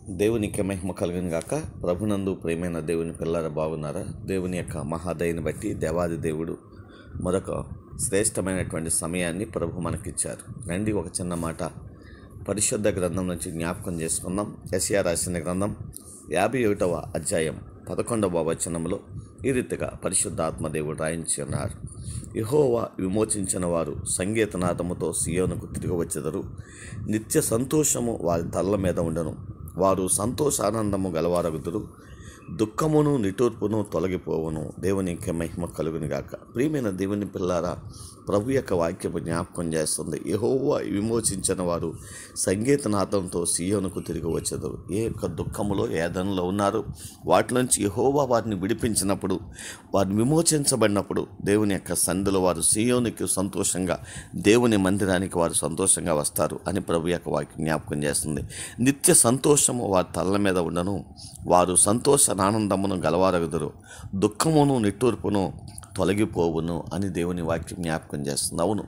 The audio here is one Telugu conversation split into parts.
దేవునికి మహిమ కలుగును గాక ప్రభునందు ప్రేమైన దేవుని పిల్లల బాగున్నారా దేవుని యొక్క మహాదయని బట్టి దేవాది దేవుడు మరొక శ్రేష్టమైనటువంటి సమయాన్ని ప్రభు మనకిచ్చారు రండి ఒక చిన్న మాట పరిశుద్ధ గ్రంథం నుంచి జ్ఞాపకం చేసుకుందాం ఎస్యా రాసిన గ్రంథం యాభై ఒకటవ అధ్యాయం పదకొండవ వచనంలో ఈ రీతిగా పరిశుద్ధాత్మ దేవుడు రాయించి ఉన్నారు యహోవా విమోచించిన వారు సంగీతనాదముతో సియోనుకు తిరిగి వచ్చెదరు నిత్య సంతోషము వారి తల్ల మీద ఉండను వారు సంతోషానందము గలవారగుదురు దుఃఖమును నిటూర్పును తొలగిపోవును దేవునికి మహిమ కలుగును గాక ప్రియమైన దేవుని పిల్లారా ప్రభు యొక్క వాక్యపు జ్ఞాపకం చేస్తుంది యహోవా విమోచించిన వారు సంగీతనాథంతో సియోనుకు తిరిగి వచ్చేదారు ఏ యొక్క దుఃఖములో ఏదనలో ఉన్నారు వాటి నుంచి యహోవా వారిని విడిపించినప్పుడు వారిని విమోచించబడినప్పుడు దేవుని యొక్క సందులో వారు సియోనికి సంతోషంగా దేవుని మందిరానికి వారు సంతోషంగా వస్తారు అని ప్రభు యొక్క వాక్యం జ్ఞాపకం చేస్తుంది నిత్య సంతోషము వారి తల్ల మీద ఉండను వారు సంతోష ఆనందమును గలవారగుదురు దుఃఖమును నిట్టూర్పును తొలగిపోవును అని దేవుని వాక్యం జ్ఞాపకం చేస్తుంది అవును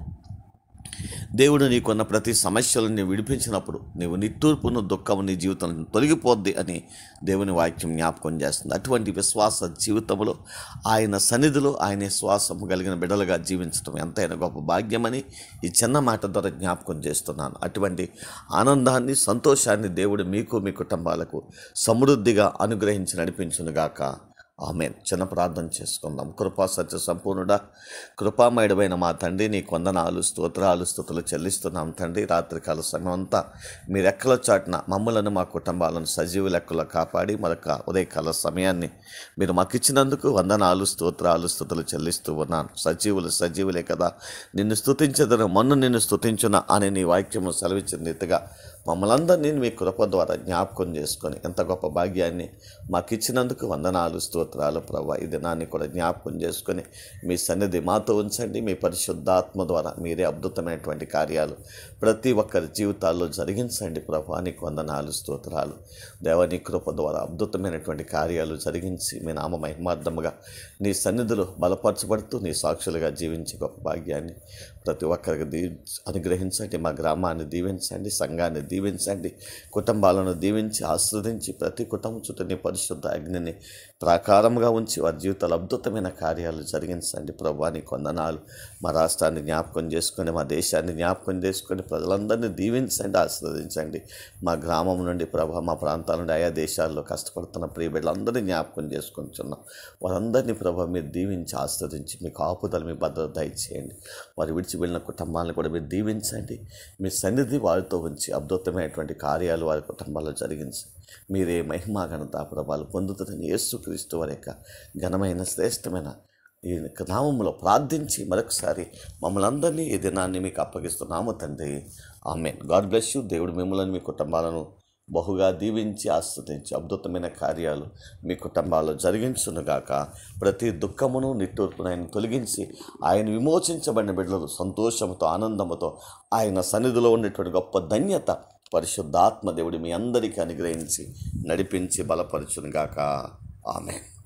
దేవుడు నీకున్న ప్రతి సమస్యలను విడిపించినప్పుడు నీవు నిట్టూర్పును దుఃఖము నీ జీవితం తొలగిపోద్ది అని దేవుని వాక్యం జ్ఞాపకం చేస్తుంది అటువంటి విశ్వాస జీవితంలో ఆయన సన్నిధిలో ఆయన శ్వాసము కలిగిన బిడలుగా జీవించడం ఎంతైనా గొప్ప భాగ్యమని ఈ చిన్న మాట ద్వారా జ్ఞాపకం చేస్తున్నాను అటువంటి ఆనందాన్ని సంతోషాన్ని దేవుడు మీకు మీ కుటుంబాలకు సమృద్ధిగా అనుగ్రహించి నడిపించునుగాక ఆమె చిన్న ప్రార్థన చేసుకుందాం కృపా సత్య సంపూర్ణుడా కృపామయుడమైన మా తండ్రి నీ కొందనాలు స్తోత్రాలు స్థుతులు చెల్లిస్తున్నాం తండ్రి రాత్రికాల సమయం అంతా మీ రెక్కల చాటున మమ్మలను మా కుటుంబాలను సజీవ లెక్కలో కాపాడి మరొక ఉదయకాల సమయాన్ని మీరు మాకు ఇచ్చినందుకు వందనాలు స్తోత్రాలు స్థుతులు చెల్లిస్తూ ఉన్నాను సజీవులు సజీవులే కదా నిన్ను స్తుతించదను మొన్ను నిన్ను స్తుతించున అని నీ వాక్యము సెలవిచ్చిన రీతిగా మమ్మల్ని అందరినీ మీ కృప ద్వారా జ్ఞాపకం చేసుకొని ఎంత గొప్ప భాగ్యాన్ని మాకు ఇచ్చినందుకు వందనాలు స్తోత్రాలు ప్రభా ఈ దినాన్ని కూడా జ్ఞాపకం చేసుకొని మీ సన్నిధి మాతో ఉంచండి మీ పరిశుద్ధాత్మ ద్వారా మీరే అద్భుతమైనటువంటి కార్యాలు ప్రతి ఒక్కరి జీవితాల్లో జరిగించండి ప్రభా నీకు వందనాలు స్తోత్రాలు దేవని కృప ద్వారా అద్భుతమైనటువంటి కార్యాలు జరిగించి మీ నామ మహిమార్థముగా నీ సన్నిధిలో బలపరచబడుతూ నీ సాక్షులుగా జీవించే గొప్ప భాగ్యాన్ని ప్రతి ఒక్కరికి దీ అనుగ్రహించండి మా గ్రామాన్ని దీవించండి సంఘాన్ని దీవించండి కుటుంబాలను దీవించి ఆస్వాదించి ప్రతి కుటుంబం చుట్టూ నీ పరిశుద్ధ అగ్నిని ప్రాకారంగా ఉంచి వారి జీవితాలు అద్భుతమైన కార్యాలు జరిగించండి ప్రభాని కొందనాలు మా రాష్ట్రాన్ని జ్ఞాపకం చేసుకొని మా దేశాన్ని జ్ఞాపకం చేసుకొని ప్రజలందరినీ దీవించండి ఆస్వాదించండి మా గ్రామం నుండి ప్రభా మా ప్రాంతాల నుండి ఆయా దేశాల్లో కష్టపడుతున్న ప్రియ బిడ్డలందరినీ జ్ఞాపకం చేసుకుంటున్నాం వారందరినీ ప్రభా మీరు దీవించి ఆస్వాదించి మీ కాపుదల మీ భద్రత దయచేయండి వారు విడిచి వెళ్ళిన కుటుంబాలను కూడా మీరు దీవించండి మీ సన్నిధి వారితో ఉంచి అద్భుతమైనటువంటి కార్యాలు వారి కుటుంబాల్లో జరిగించి మీరే మహిమా ఘనత ప్రభావాలు పొందుతుందని యేసుక్రీస్తు వారి యొక్క ఘనమైన శ్రేష్టమైన ఈ నామంలో ప్రార్థించి మరొకసారి మమ్మల్ని అందరినీ ఈ దినాన్ని మీకు అప్పగిస్తున్నాము తండ్రి ఆమె గాడ్ బ్లెస్ యూ దేవుడు మిమ్మల్ని మీ కుటుంబాలను బహుగా దీవించి ఆస్వాదించి అద్భుతమైన కార్యాలు మీ కుటుంబాల్లో జరిగించునుగాక ప్రతి దుఃఖమును నిట్టూర్పును ఆయన తొలగించి ఆయన విమోచించబడిన బిడ్డలు సంతోషంతో ఆనందముతో ఆయన సన్నిధిలో ఉండేటువంటి గొప్ప ధన్యత పరిశుద్ధాత్మ దేవుడు మీ అందరికీ అనుగ్రహించి నడిపించి బలపరచునుగాక ఆమె